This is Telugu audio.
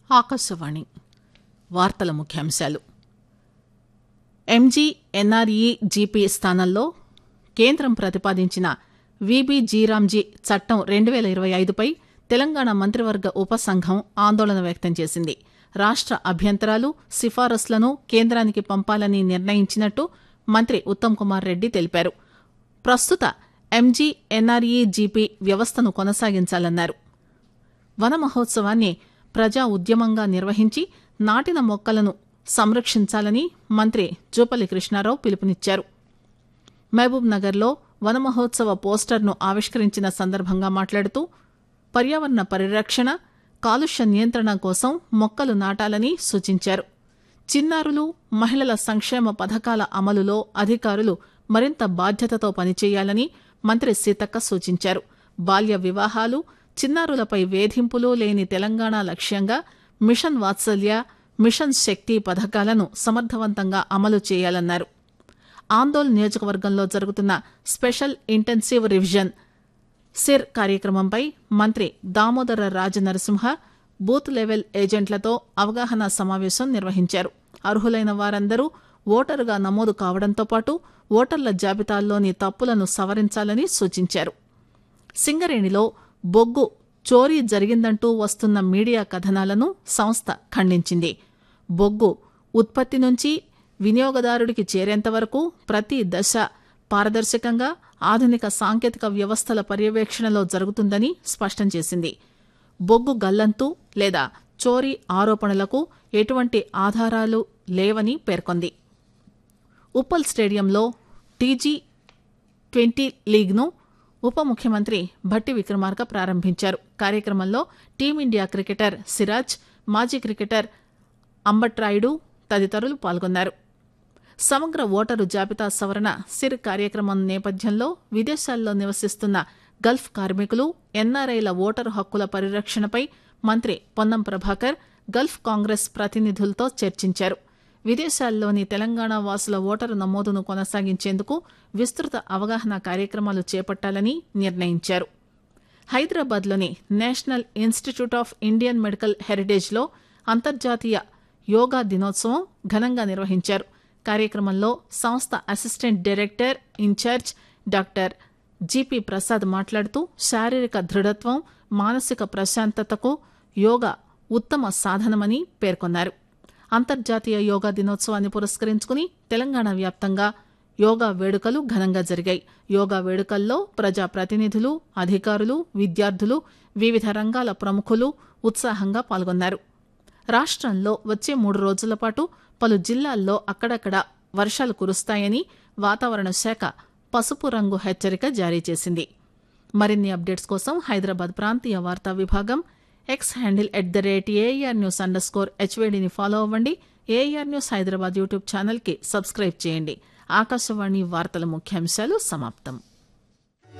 ఆకాశవాణి వార్తల ముఖ్యాంశాలు ఎంజీ ఎన్ఆర్ఈ జీపీ స్థానంలో కేంద్రం ప్రతిపాదించిన వీబీజీరామ్జీ చట్టం రెండు పేల ఇరవై ఐదుపై తెలంగాణ మంత్రివర్గ ఉపసంఘం ఆందోళన వ్యక్తం చేసింది రాష్ట అభ్యంతరాలు సిఫారసులను కేంద్రానికి పంపాలని నిర్ణయించినట్టు మంత్రి ఉత్తమ్ కుమార్ రెడ్డి తెలిపారు ప్రస్తుత ఎంజీ ఎన్ఆర్ఈ జీపీ వ్యవస్థను కొనసాగించాలన్నారు వన మహోత్సవాన్ని ప్రజా ఉద్యమంగా నిర్వహించి నాటిన మొక్కలను సంరక్షించాలని మంత్రి జూపల్లి కృష్ణారావు పిలుపునిచ్చారు మహబూబ్ నగర్లో వన మహోత్సవ పోస్టర్ను ఆవిష్కరించిన సందర్భంగా మాట్లాడుతూ పర్యావరణ పరిరక్షణ కాలుష్య నియంత్రణ కోసం మొక్కలు నాటాలని సూచించారు చిన్నారులు మహిళల సంక్షేమ పథకాల అమలులో అధికారులు మరింత బాధ్యతతో పనిచేయాలని మంత్రి సీతక్క సూచించారు బాల్య వివాహాలు చిన్నారులపై వేధింపులు లేని తెలంగాణ లక్ష్యంగా మిషన్ వాత్సల్య మిషన్ శక్తి పథకాలను సమర్థవంతంగా అమలు చేయాలన్నారు ఆందోళ్ నియోజకవర్గంలో జరుగుతున్న స్పెషల్ ఇంటెన్సివ్ రివిజన్ సిర్ కార్యక్రమంపై మంత్రి దామోదర రాజనరసింహ బూత్ లెవెల్ ఏజెంట్లతో అవగాహన సమావేశం నిర్వహించారు అర్హులైన వారందరూ ఓటరుగా నమోదు కావడంతో పాటు ఓటర్ల జాబితాల్లోని తప్పులను సవరించాలని సూచించారు సింగరేణిలో బొగ్గు చోరీ జరిగిందంటూ వస్తున్న మీడియా కథనాలను సంస్థ ఖండించింది బొగ్గు ఉత్పత్తి నుంచి వినియోగదారుడికి చేరేంత వరకు ప్రతి దశ పారదర్శకంగా ఆధునిక సాంకేతిక వ్యవస్థల పర్యవేక్షణలో జరుగుతుందని స్పష్టం చేసింది బొగ్గు గల్లంతు లేదా చోరీ ఆరోపణలకు ఎటువంటి ఆధారాలు లేవని పేర్కొంది ఉప్పల్ స్టేడియంలో టీజీ ట్వంటీ లీగ్ను ఉప ముఖ్యమంత్రి భట్టి విక్రమార్క ప్రారంభించారు కార్యక్రమంలో టీమిండియా క్రికెటర్ సిరాజ్ మాజీ క్రికెటర్ అంబట్రాయుడు తదితరులు పాల్గొన్నారు సమగ్ర ఓటరు జాబితా సవరణ సిర్ కార్యక్రమం నేపథ్యంలో విదేశాల్లో నివసిస్తున్న గల్ఫ్ కార్మికులు ఎన్ఆర్ఐల ఓటరు హక్కుల పరిరక్షణపై మంత్రి పొన్నం ప్రభాకర్ గల్ఫ్ కాంగ్రెస్ ప్రతినిధులతో చర్చించారు విదేశాల్లోని తెలంగాణ వాసుల ఓటరు నమోదును కొనసాగించేందుకు విస్తృత అవగాహన కార్యక్రమాలు చేపట్టాలని నిర్ణయించారు హైదరాబాద్లోని national institute of Indian medical హెరిటేజ్లో అంతర్జాతీయ యోగా దినోత్సవం ఘనంగా నిర్వహించారు కార్యక్రమంలో సంస్థ assistant director in-charge doctor GP Prasad మాట్లాడుతూ శారీరక దృఢత్వం మానసిక ప్రశాంతతకు యోగా ఉత్తమ సాధనమని పేర్కొన్నారు అంతర్జాతీయ యోగా దినోత్సవాన్ని పురస్కరించుకుని తెలంగాణ వ్యాప్తంగా యోగా వేడుకలు ఘనంగా జరిగాయి యోగా వేడుకల్లో ప్రజా ప్రతినిధులు అధికారులు విద్యార్థులు వివిధ రంగాల ప్రముఖులు ఉత్సాహంగా పాల్గొన్నారు రాష్ట్రంలో వచ్చే మూడు రోజుల పాటు పలు జిల్లాల్లో అక్కడక్కడ వర్షాలు కురుస్తాయని వాతావరణ శాఖ పసుపు రంగు హెచ్చరిక జారీ చేసింది మరిన్ని అప్డేట్స్ కోసం హైదరాబాద్ ప్రాంతీయ వార్తా విభాగం X handle at the rate AIR news underscore హెచ్వేడిని ఫాలో అవ్వండి ఏఆర్ న్యూస్ హైదరాబాద్ యూట్యూబ్ ఛానల్కి సబ్స్క్రైబ్ చేయండి ఆకాశవాణి వార్తల ముఖ్యాంశాలు సమాప్తం